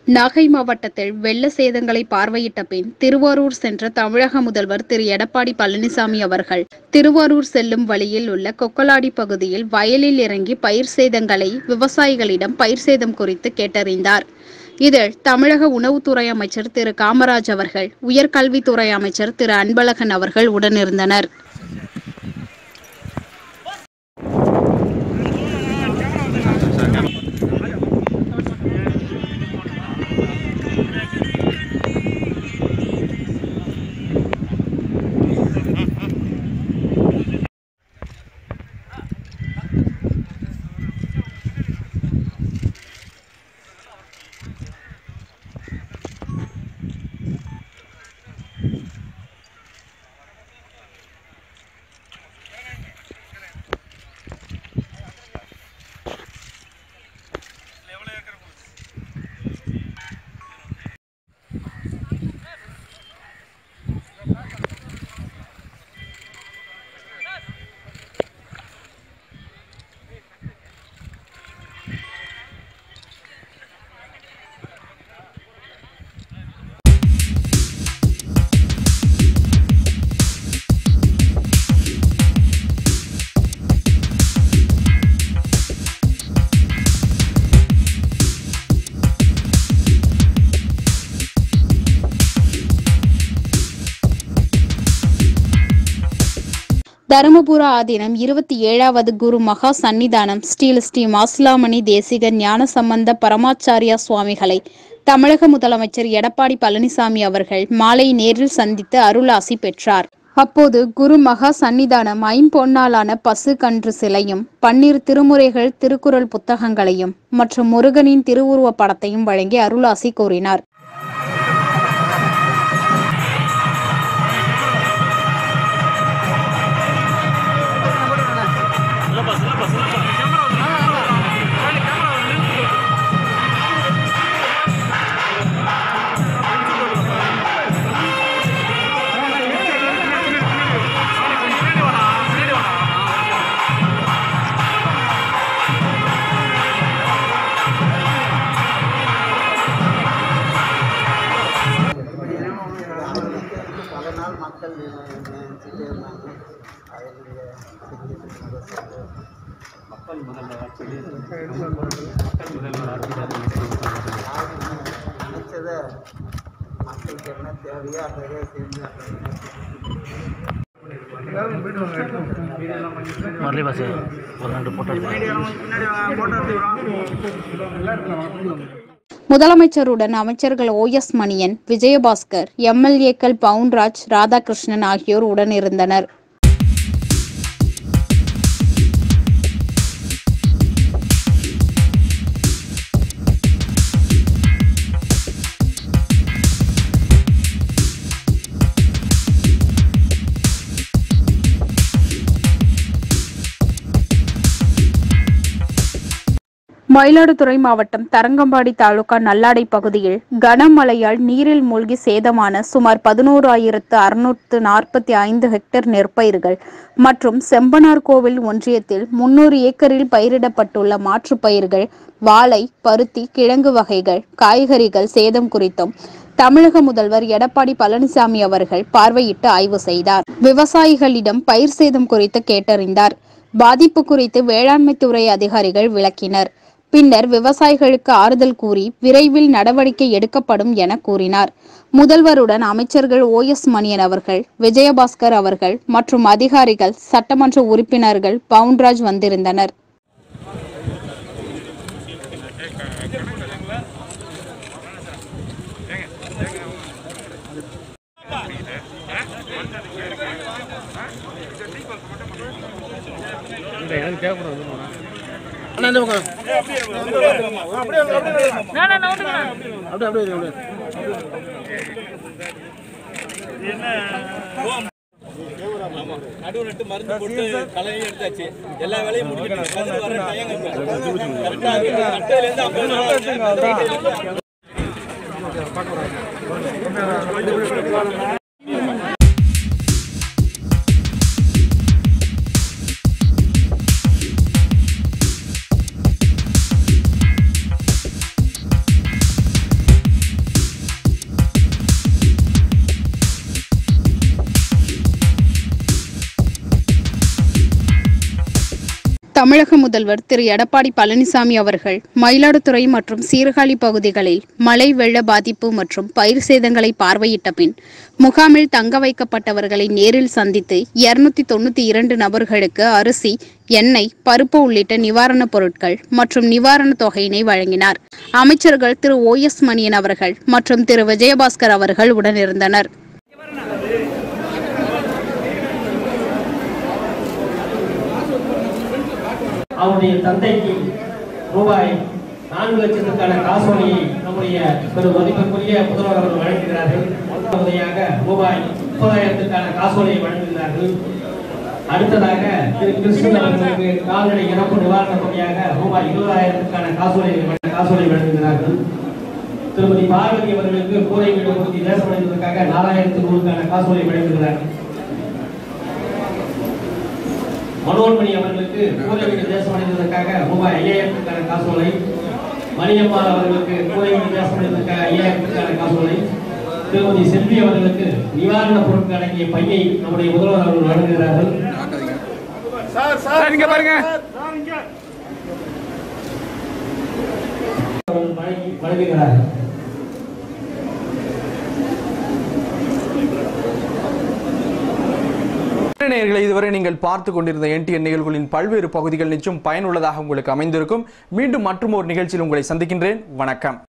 நாகை மாவட்டத்தில் வெள்ள சேதங்களை பார்வையிட்ட பின் திருவாரூர் சென்ற தமிழக முதல்வர் திரு எடப்பாடி பழனிசாமி அவர்கள் திருவாரூர் செல்லும் வழியில் உள்ள கொக்கலாடி பகுதியில் வயலில் இறங்கி பயிர் சேதங்களை விவசாயிகளிடம் பயிர் சேதம் குறித்து கேட்டறிந்தார் இதில் தமிழக உணவுத்துறை அமைச்சர் திரு காமராஜ் அவர்கள் உயர்கல்வித்துறை அமைச்சர் திரு அன்பழகன் அவர்கள் உடனிருந்தனர் தருமபுர ஆதீனம் இருபத்தி ஏழாவது குரு மகா சந்நிதானம் ஸ்ரீல் ஸ்ரீ மாசிலாமணி தேசிக ஞான சம்பந்த பரமாச்சாரியா சுவாமிகளை தமிழக முதலமைச்சர் எடப்பாடி பழனிசாமி அவர்கள் மாலை நேரில் சந்தித்து அருளாசி பெற்றார் அப்போது குரு மகா சந்நிதானம் ஐம்பொன்னாலான பசு கன்று சிலையும் பன்னிரு திருமுறைகள் திருக்குறள் புத்தகங்களையும் மற்றும் முருகனின் திருவுருவப் படத்தையும் வழங்கி அருளாசி கூறினார் பல நாள் மக்கள் நினைச்சிட்டே இருந்தாங்க அதை நீங்கள் செஞ்சு மக்கள் நினைச்சதை மக்களுக்கு என்ன தேவையோ அதை செஞ்சு முரளி பாஸ் ஒரு ரெண்டு போட்டோ முதலமைச்சருடன் அமைச்சர்கள் ஓ எஸ் மணியன் விஜயபாஸ்கர் எம்எல்ஏக்கள் பவுன்ராஜ் ராதாகிருஷ்ணன் ஆகியோர் உடனிருந்தனர் மயிலாடுதுறை மாவட்டம் தரங்கம்பாடி தாலுகா நல்லாடை பகுதியில் கனமழையால் நீரில் மூழ்கி சேதமான சுமார் பதினோரு ஆயிரத்து அறுநூற்று நாற்பத்தி ஐந்து ஹெக்டேர் நெற்பயிர்கள் மற்றும் செம்பனார் கோவில் ஒன்றியத்தில் முன்னூறு ஏக்கரில் பயிரிடப்பட்டுள்ள மாற்றுப் பயிர்கள் வாழை பருத்தி கிழங்கு வகைகள் காய்கறிகள் சேதம் குறித்தும் தமிழக முதல்வர் எடப்பாடி பழனிசாமி அவர்கள் பார்வையிட்டு ஆய்வு செய்தார் விவசாயிகளிடம் பயிர் சேதம் குறித்து கேட்டறிந்தார் பாதிப்பு குறித்து வேளாண்மை துறை அதிகாரிகள் விளக்கினர் பின்னர் விவசாயிகளுக்கு ஆறுதல் கூறி விரைவில் நடவடிக்கை எடுக்கப்படும் என கூறினார் முதல்வருடன் அமைச்சர்கள் ஓ எஸ் மணியன் அவர்கள் விஜயபாஸ்கர் அவர்கள் மற்றும் அதிகாரிகள் சட்டமன்ற உறுப்பினர்கள் பவுன்ராஜ் வந்திருந்தனர் எனக்கு தேவைப்படுறது அண்ணா இந்த பக்கம் அப்படியே அப்படியே அப்படியே நடுவு நட்டு மருந்து போட்டு களையும் எடுத்தாச்சு எல்லா வேலையும் முடிக்கிட்டு பதில் வர டைம் கரெக்டா நட்டதுலேருந்து ஐம்பது நாள் தமிழக முதல்வர் திரு எடப்பாடி பழனிசாமி அவர்கள் மயிலாடுதுறை மற்றும் சீர்காழி பகுதிகளில் மழை வெள்ள பாதிப்பு மற்றும் பயிர் சேதங்களை பார்வையிட்ட பின் முகாமில் தங்க வைக்கப்பட்டவர்களை நேரில் சந்தித்து இருநூத்தி தொண்ணூத்தி இரண்டு நபர்களுக்கு அரிசி எண்ணெய் பருப்பு உள்ளிட்ட நிவாரணப் பொருட்கள் மற்றும் நிவாரணத் தொகையினை வழங்கினார் அமைச்சர்கள் திரு ஓ எஸ் மணியன் அவர்கள் மற்றும் திரு விஜயபாஸ்கர் அவர்கள் உடனிருந்தனர் அவருடைய தந்தைக்கு ரூபாய் நான்கு லட்சத்துக்கான காசோலையை நம்முடைய பெரும் மதிப்பிற்குரிய முதல்வர் அவர்கள் வழங்குகிறார்கள் உதவியாக ரூபாய் முப்பதாயிரத்துக்கான காசோலையை வழங்குகிறார்கள் அடுத்ததாக திரு கிருஷ்ணன் அவர்களுக்கு கால்நடை இறப்பு நிவாரண தொகையாக ரூபாய் இருபதாயிரத்துக்கான காசோலை காசோலை வழங்குகிறார்கள் திருமதி பார்வதி அவர்களுக்கு கூரை வீடு பொருத்தி தேசமடைந்ததற்காக நாலாயிரத்து நூறுக்கான காசோலை வழங்குகிறார்கள் மனோன்மணி அவர்களுக்கு கூரை வீடு தேசம் அடைந்ததற்காக ரூபாய் ஐயாயிரத்துக்கான காசோலை மணியம்மாள் அவர்களுக்கு கூரை வீடு தேசம் அடைந்ததற்காக ஐயாயிரத்துக்கான காசோலை திருமதி செல்வி அவர்களுக்கு நிவாரணப் பொருட்கள் அடங்கிய பையை நம்முடைய முதல்வர் அவர்கள் வழங்குகிறார்கள் அவர்கள் வழங்கி- வழங்குகிறார்கள் நேயர்களை இதுவரை நீங்கள் பார்த்து கொண்டிருந்த என்டிஎன் நிகழ்வுகளின் பல்வேறு பகுதிகள் நிச்சயம் பயனுள்ளதாக உங்களுக்கு அமைந்திருக்கும் மீண்டும் மற்றும் ஒரு நிகழ்ச்சியில் உங்களை சந்திக்கின்றேன் வணக்கம்